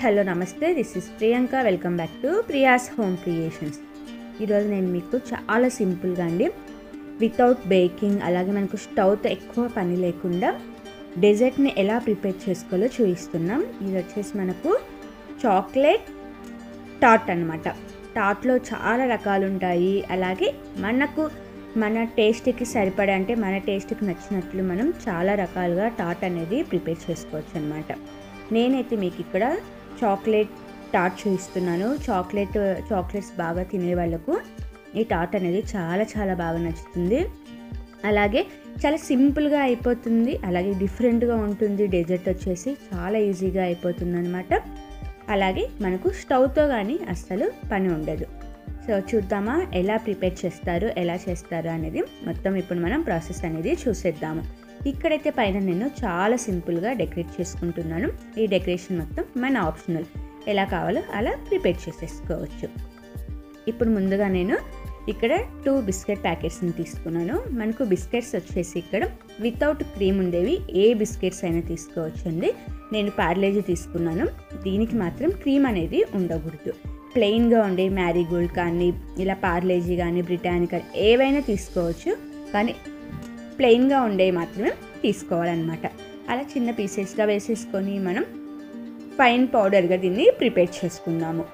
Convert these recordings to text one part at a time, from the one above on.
hello నమస్తే this is Priyanka welcome back to Priya's home creations ఈరోజు నేను మీకు చాలా సింపుల్గా అండి వితౌట్ బేకింగ్ అలాగే మనకు స్టవ్తో ఎక్కువ పని లేకుండా డెజర్ట్ని ఎలా ప్రిపేర్ చేసుకోవాలో చూపిస్తున్నాం ఇది వచ్చేసి మనకు చాక్లెట్ టాట్ అనమాట టాట్లో చాలా రకాలు ఉంటాయి అలాగే మనకు మన టేస్ట్కి సరిపడా అంటే మన టేస్ట్కి నచ్చినట్లు మనం చాలా రకాలుగా టాట్ అనేది ప్రిపేర్ చేసుకోవచ్చు అనమాట నేనైతే మీకు ఇక్కడ చాక్లెట్ టాట్ చూపిస్తున్నాను చాక్లెట్ చాక్లెట్స్ బాగా తినే వాళ్ళకు ఈ టాట్ అనేది చాలా చాలా బాగా నచ్చుతుంది అలాగే చాలా సింపుల్గా అయిపోతుంది అలాగే డిఫరెంట్గా ఉంటుంది డెజర్ట్ వచ్చేసి చాలా ఈజీగా అయిపోతుంది అనమాట అలాగే మనకు స్టవ్తో కానీ అస్సలు పని ఉండదు సో చూద్దామా ఎలా ప్రిపేర్ చేస్తారు ఎలా చేస్తారు అనేది మొత్తం ఇప్పుడు మనం ప్రాసెస్ అనేది చూసేద్దాము ఇక్కడైతే పైన నేను చాలా సింపుల్గా డెకరేట్ చేసుకుంటున్నాను ఈ డెకరేషన్ మొత్తం మన ఆప్షనల్ ఎలా కావాలో అలా ప్రిపేర్ చేసేసుకోవచ్చు ఇప్పుడు ముందుగా నేను ఇక్కడ టూ బిస్కెట్ ప్యాకెట్స్ని తీసుకున్నాను మనకు బిస్కెట్స్ వచ్చేసి ఇక్కడ వితౌట్ క్రీమ్ ఉండేవి ఏ బిస్కెట్స్ అయినా తీసుకోవచ్చు అండి నేను పార్లేజీ తీసుకున్నాను దీనికి మాత్రం క్రీమ్ అనేది ఉండకూడదు ప్లెయిన్గా ఉండే మ్యారీగోల్డ్ కానీ ఇలా పార్లేజీ కానీ బ్రిటానిక్ కానీ ఏవైనా తీసుకోవచ్చు కానీ ప్లెయిన్గా ఉండేవి మాత్రమే తీసుకోవాలన్నమాట అలా చిన్న పీసెస్గా వేసేసుకొని మనం ఫైన్ పౌడర్గా దీన్ని ప్రిపేర్ చేసుకుందాము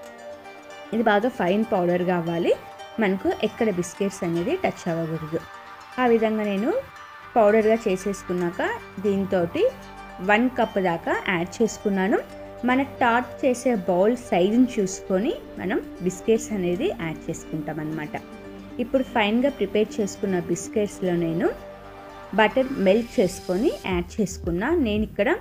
ఇది బాగా ఫైన్ పౌడర్ కావాలి మనకు ఎక్కడ బిస్కెట్స్ అనేది టచ్ అవ్వకూడదు ఆ విధంగా నేను పౌడర్గా చేసేసుకున్నాక దీంతో వన్ కప్ దాకా యాడ్ చేసుకున్నాను మన టాట్ చేసే బౌల్ సైజుని చూసుకొని మనం బిస్కెట్స్ అనేది యాడ్ చేసుకుంటాం అనమాట ఇప్పుడు ఫైన్గా ప్రిపేర్ చేసుకున్న బిస్కెట్స్లో నేను బటర్ మెల్ట్ చేసుకొని యాడ్ చేసుకున్నా నేను ఇక్కడ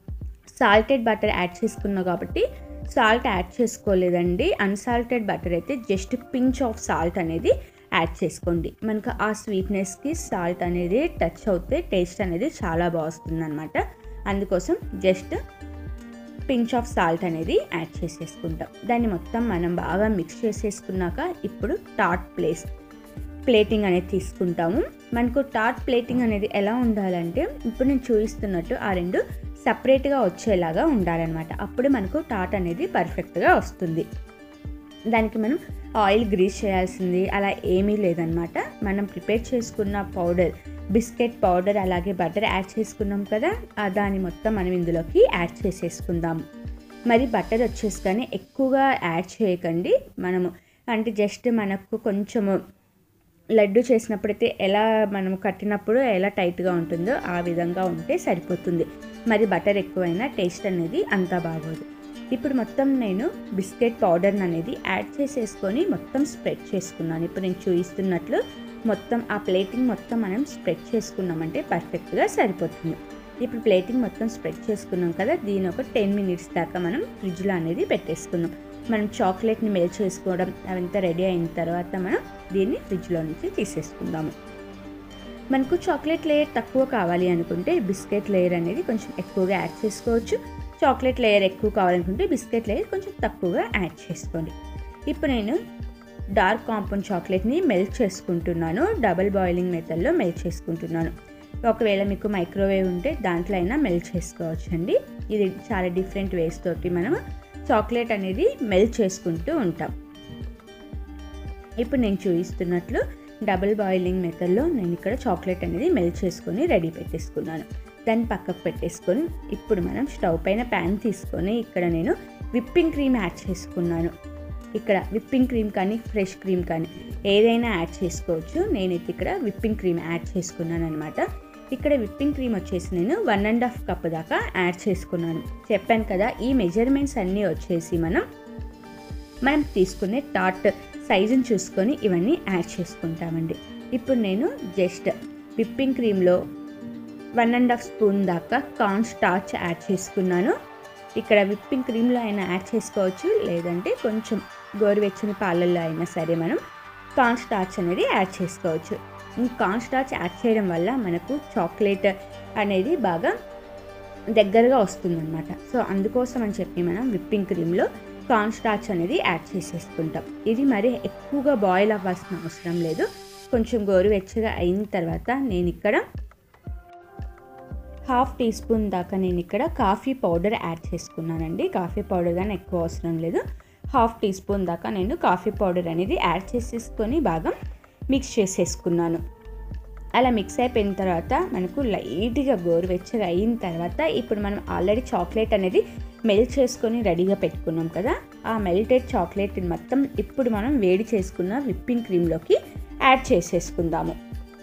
సాల్టెడ్ బటర్ యాడ్ చేసుకున్నా కాబట్టి సాల్ట్ యాడ్ చేసుకోలేదండి అన్సాల్టెడ్ బటర్ అయితే జస్ట్ పించ్ ఆఫ్ సాల్ట్ అనేది యాడ్ చేసుకోండి మనకు ఆ స్వీట్నెస్కి సాల్ట్ అనేది టచ్ అవుతే టేస్ట్ అనేది చాలా బాగుస్తుంది అనమాట అందుకోసం జస్ట్ పించ్ ఆఫ్ సాల్ట్ అనేది యాడ్ చేసేసుకుంటాం దాన్ని మొత్తం మనం బాగా మిక్స్ చేసేసుకున్నాక ఇప్పుడు టాట్ ప్లేస్ ప్లేటింగ్ అనేది తీసుకుంటాము మనకు టాట్ ప్లేటింగ్ అనేది ఎలా ఉండాలంటే ఇప్పుడు నేను చూపిస్తున్నట్టు ఆ రెండు సపరేట్గా వచ్చేలాగా ఉండాలన్నమాట అప్పుడు మనకు టాట్ అనేది పర్ఫెక్ట్గా వస్తుంది దానికి మనం ఆయిల్ గ్రీస్ చేయాల్సింది అలా ఏమీ లేదనమాట మనం ప్రిపేర్ చేసుకున్న పౌడర్ బిస్కెట్ పౌడర్ అలాగే బటర్ యాడ్ చేసుకున్నాం కదా దాన్ని మొత్తం మనం ఇందులోకి యాడ్ చేసేసుకుందాము మరి బటర్ వచ్చేసి కానీ ఎక్కువగా యాడ్ చేయకండి మనము అంటే జస్ట్ మనకు కొంచెము లడ్డు చేసినప్పుడైతే ఎలా మనం కట్టినప్పుడు ఎలా టైట్గా ఉంటుందో ఆ విధంగా ఉంటే సరిపోతుంది మరి బటర్ ఎక్కువైనా టేస్ట్ అనేది అంతా బాగోదు ఇప్పుడు మొత్తం నేను బిస్కెట్ పౌడర్ అనేది యాడ్ చేసేసుకొని మొత్తం స్ప్రెడ్ చేసుకున్నాను ఇప్పుడు నేను చూపిస్తున్నట్లు మొత్తం ఆ ప్లేటింగ్ మొత్తం మనం స్ప్రెడ్ చేసుకున్నామంటే పర్ఫెక్ట్గా సరిపోతుంది ఇప్పుడు ప్లేటింగ్ మొత్తం స్ప్రెడ్ చేసుకున్నాం కదా దీని ఒక టెన్ మినిట్స్ దాకా మనం ఫ్రిడ్జ్లో అనేది పెట్టేసుకున్నాం మనం చాక్లెట్ని మెల్ట్ చేసుకోవడం అవంతా రెడీ అయిన తర్వాత మనం దీన్ని ఫ్రిడ్జ్లో నుంచి తీసేసుకుందాము మనకు చాక్లెట్ లేయర్ తక్కువ కావాలి అనుకుంటే బిస్కెట్ లేయర్ అనేది కొంచెం ఎక్కువగా యాడ్ చేసుకోవచ్చు చాక్లెట్ లేయర్ ఎక్కువ కావాలనుకుంటే బిస్కెట్ లేయర్ కొంచెం తక్కువగా యాడ్ చేసుకోండి ఇప్పుడు నేను డార్క్ కాంపౌండ్ చాక్లెట్ని మెల్ట్ చేసుకుంటున్నాను డబల్ బాయిలింగ్ మెథడ్లో మెల్ట్ చేసుకుంటున్నాను ఒకవేళ మీకు మైక్రోవేవ్ ఉంటే దాంట్లో అయినా మెల్ట్ చేసుకోవచ్చు అండి ఇది చాలా డిఫరెంట్ వేస్ తోటి మనం చాక్లెట్ అనేది మెల్ట్ చేసుకుంటూ ఉంటాం ఇప్పుడు నేను చూపిస్తున్నట్లు డబుల్ బాయిలింగ్ మెథడ్లో నేను ఇక్కడ చాక్లెట్ అనేది మెల్ట్ చేసుకొని రెడీ పెట్టేసుకున్నాను దాన్ని పక్కకు పెట్టేసుకొని ఇప్పుడు మనం స్టవ్ పైన ప్యాన్ తీసుకొని ఇక్కడ నేను విప్పింగ్ క్రీమ్ యాడ్ చేసుకున్నాను ఇక్కడ విప్పింగ్ క్రీమ్ కానీ ఫ్రెష్ క్రీమ్ కానీ ఏదైనా యాడ్ చేసుకోవచ్చు నేనైతే ఇక్కడ విప్పింగ్ క్రీమ్ యాడ్ చేసుకున్నాను అనమాట ఇక్కడ విప్పింగ్ క్రీమ్ వచ్చేసి నేను వన్ అండ్ హాఫ్ కప్ దాకా యాడ్ చేసుకున్నాను చెప్పాను కదా ఈ మెజర్మెంట్స్ అన్నీ వచ్చేసి మనం మనం తీసుకునే టాట్ సైజుని చూసుకొని ఇవన్నీ యాడ్ చేసుకుంటామండి ఇప్పుడు నేను జస్ట్ విప్పింగ్ క్రీమ్లో వన్ అండ్ హాఫ్ స్పూన్ దాకా కార్న్ స్టార్చ్ యాడ్ చేసుకున్నాను ఇక్కడ విప్పింగ్ క్రీమ్లో అయినా యాడ్ చేసుకోవచ్చు లేదంటే కొంచెం గోరువెచ్చని పాలల్లో అయినా సరే మనం కార్న్ స్టార్చ్ అనేది యాడ్ చేసుకోవచ్చు ఈ కార్న్ స్టార్చ్ యాడ్ చేయడం వల్ల మనకు చాక్లెట్ అనేది బాగా దగ్గరగా వస్తుందన్నమాట సో అందుకోసం అని చెప్పి మనం విప్పింగ్ క్రీమ్లో కార్న్ స్టార్చ్ అనేది యాడ్ చేసేసుకుంటాం ఇది మరి ఎక్కువగా బాయిల్ అవ్వాల్సిన అవసరం లేదు కొంచెం గోరువెచ్చగా అయిన తర్వాత నేను ఇక్కడ హాఫ్ టీ స్పూన్ దాకా నేను ఇక్కడ కాఫీ పౌడర్ యాడ్ చేసుకున్నానండి కాఫీ పౌడర్ కానీ ఎక్కువ అవసరం లేదు హాఫ్ టీ స్పూన్ దాకా నేను కాఫీ పౌడర్ అనేది యాడ్ చేసేసుకొని బాగా మిక్స్ చేసేసుకున్నాను అలా మిక్స్ అయిపోయిన తర్వాత మనకు లైట్గా గోరువెచ్చగా అయిన తర్వాత ఇప్పుడు మనం ఆల్రెడీ చాక్లెట్ అనేది మెల్ట్ చేసుకొని రెడీగా పెట్టుకున్నాం కదా ఆ మెల్టెడ్ చాక్లెట్ మొత్తం ఇప్పుడు మనం వేడి చేసుకున్న విప్పింగ్ క్రీమ్లోకి యాడ్ చేసేసుకుందాము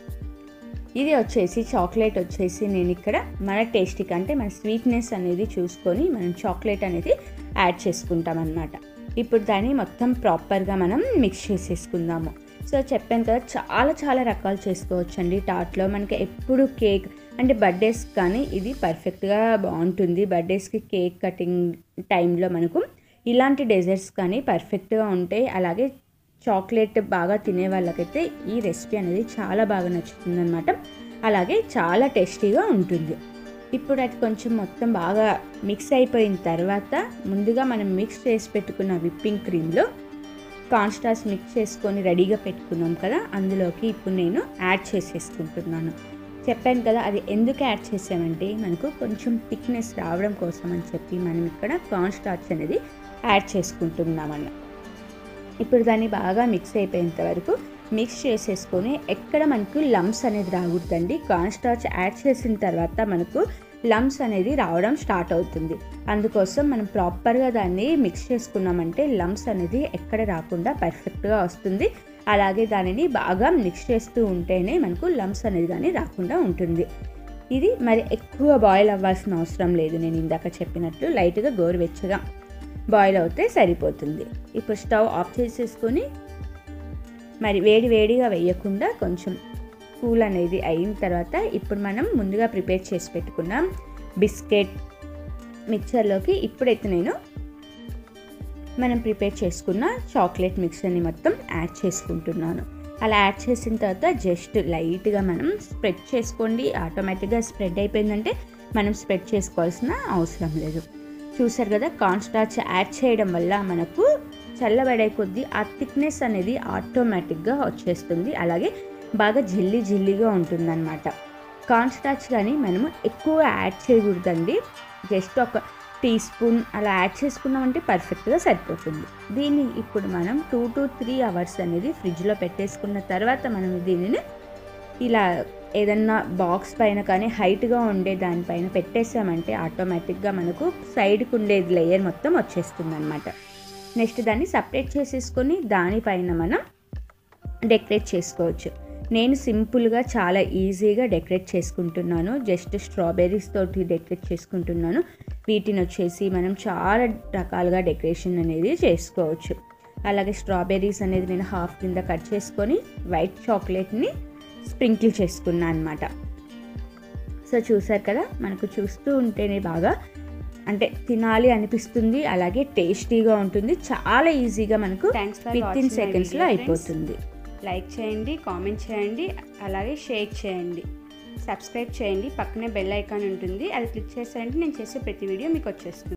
ఇది వచ్చేసి చాక్లెట్ వచ్చేసి నేను ఇక్కడ మన టేస్ట్కి అంటే మన స్వీట్నెస్ అనేది చూసుకొని మనం చాక్లెట్ అనేది యాడ్ చేసుకుంటాం అనమాట ఇప్పుడు దాన్ని మొత్తం ప్రాపర్గా మనం మిక్స్ చేసేసుకుందాము సో చెప్పాను కదా చాలా చాలా రకాలు చేసుకోవచ్చండి టాట్లో మనకి ఎప్పుడు కేక్ అంటే బర్త్డేస్ కానీ ఇది పర్ఫెక్ట్గా బాగుంటుంది బర్త్డేస్కి కేక్ కటింగ్ టైంలో మనకు ఇలాంటి డెజర్ట్స్ కానీ పర్ఫెక్ట్గా ఉంటాయి అలాగే చాక్లెట్ బాగా తినే వాళ్ళకైతే ఈ రెసిపీ అనేది చాలా బాగా నచ్చుతుంది అనమాట అలాగే చాలా టేస్టీగా ఉంటుంది ఇప్పుడు అది కొంచెం మొత్తం బాగా మిక్స్ అయిపోయిన తర్వాత ముందుగా మనం మిక్స్ చేసి పెట్టుకున్న విప్పింగ్ క్రీమ్లో కాన్స్టార్స్ మిక్స్ చేసుకొని రెడీగా పెట్టుకున్నాం కదా అందులోకి ఇప్పుడు నేను యాడ్ చేసేసుకుంటున్నాను చెప్పాను కదా అది ఎందుకు యాడ్ చేసామంటే మనకు కొంచెం థిక్నెస్ రావడం కోసం అని చెప్పి మనం ఇక్కడ కార్న్ స్టార్చ్ అనేది యాడ్ చేసుకుంటున్నామన్న ఇప్పుడు దాన్ని బాగా మిక్స్ అయిపోయేంత వరకు మిక్స్ చేసేసుకొని ఎక్కడ మనకు లమ్స్ అనేది రాకూడదండి కార్న్ స్టార్చ్ యాడ్ చేసిన తర్వాత మనకు లమ్స్ అనేది రావడం స్టార్ట్ అవుతుంది అందుకోసం మనం ప్రాపర్గా దాన్ని మిక్స్ చేసుకున్నామంటే లమ్స్ అనేది ఎక్కడ రాకుండా పర్ఫెక్ట్గా వస్తుంది అలాగే దానిని బాగా మిక్స్ చేస్తూ ఉంటేనే మనకు లమ్స్ అనేది కానీ రాకుండా ఉంటుంది ఇది మరి ఎక్కువ బాయిల్ అవ్వాల్సిన అవసరం లేదు నేను ఇందాక చెప్పినట్లు లైట్గా గోరువెచ్చగా బాయిల్ అవుతే సరిపోతుంది ఇప్పుడు స్టవ్ ఆఫ్ చేసేసుకొని మరి వేడి వేడిగా వేయకుండా కొంచెం కూల్ అనేది అయిన తర్వాత ఇప్పుడు మనం ముందుగా ప్రిపేర్ చేసి పెట్టుకున్నాం బిస్కెట్ మిక్చర్లోకి ఇప్పుడైతే నేను మనం ప్రిపేర్ చేసుకున్న చాక్లెట్ మిక్చర్ని మొత్తం యాడ్ చేసుకుంటున్నాను అలా యాడ్ చేసిన తర్వాత జస్ట్ లైట్గా మనం స్ప్రెడ్ చేసుకోండి ఆటోమేటిక్గా స్ప్రెడ్ అయిపోయిందంటే మనం స్ప్రెడ్ చేసుకోవాల్సిన అవసరం లేదు చూసారు కదా కార్న్ స్టార్చ్ యాడ్ చేయడం వల్ల మనకు చల్లబడే కొద్దీ ఆ థిక్నెస్ అనేది ఆటోమేటిక్గా వచ్చేస్తుంది అలాగే బాగా జిల్లి జిల్లిగా ఉంటుందన్నమాట కార్న్ స్టార్చ్ కానీ మనము ఎక్కువ యాడ్ చేయకూడదండి జస్ట్ ఒక టీ స్పూన్ అలా యాడ్ చేసుకున్నామంటే పర్ఫెక్ట్గా సరిపోతుంది దీన్ని ఇప్పుడు మనం టూ టు త్రీ అవర్స్ అనేది ఫ్రిడ్జ్లో పెట్టేసుకున్న తర్వాత మనం దీనిని ఇలా ఏదన్నా బాక్స్ పైన కానీ హైట్గా ఉండే దానిపైన పెట్టేసామంటే ఆటోమేటిక్గా మనకు సైడ్కి ఉండే లేయర్ మొత్తం వచ్చేస్తుంది అనమాట నెక్స్ట్ దాన్ని సపరేట్ చేసేసుకొని దానిపైన మనం డెకరేట్ చేసుకోవచ్చు నేను సింపుల్గా చాలా ఈజీగా డెకరేట్ చేసుకుంటున్నాను జస్ట్ స్ట్రాబెర్రీస్ తోటి డెకరేట్ చేసుకుంటున్నాను వీటిని వచ్చేసి మనం చాలా రకాలుగా డెకరేషన్ అనేది చేసుకోవచ్చు అలాగే స్ట్రాబెర్రీస్ అనేది నేను హాఫ్ కింద కట్ చేసుకొని వైట్ చాక్లెట్ని స్ప్రింకిల్ చేసుకున్నాను అనమాట సో చూసారు కదా మనకు చూస్తూ ఉంటేనే బాగా అంటే తినాలి అనిపిస్తుంది అలాగే టేస్టీగా ఉంటుంది చాలా ఈజీగా మనకు Thanks for with in watching my సెకండ్స్లో video, అయిపోతుంది లైక్ చేయండి కామెంట్ చేయండి అలాగే షేర్ చేయండి సబ్స్క్రైబ్ చేయండి పక్కనే బెల్ ఐకాన్ ఉంటుంది అది క్లిక్ చేసారంటే నేను చేసే ప్రతి వీడియో మీకు వచ్చేస్తుంది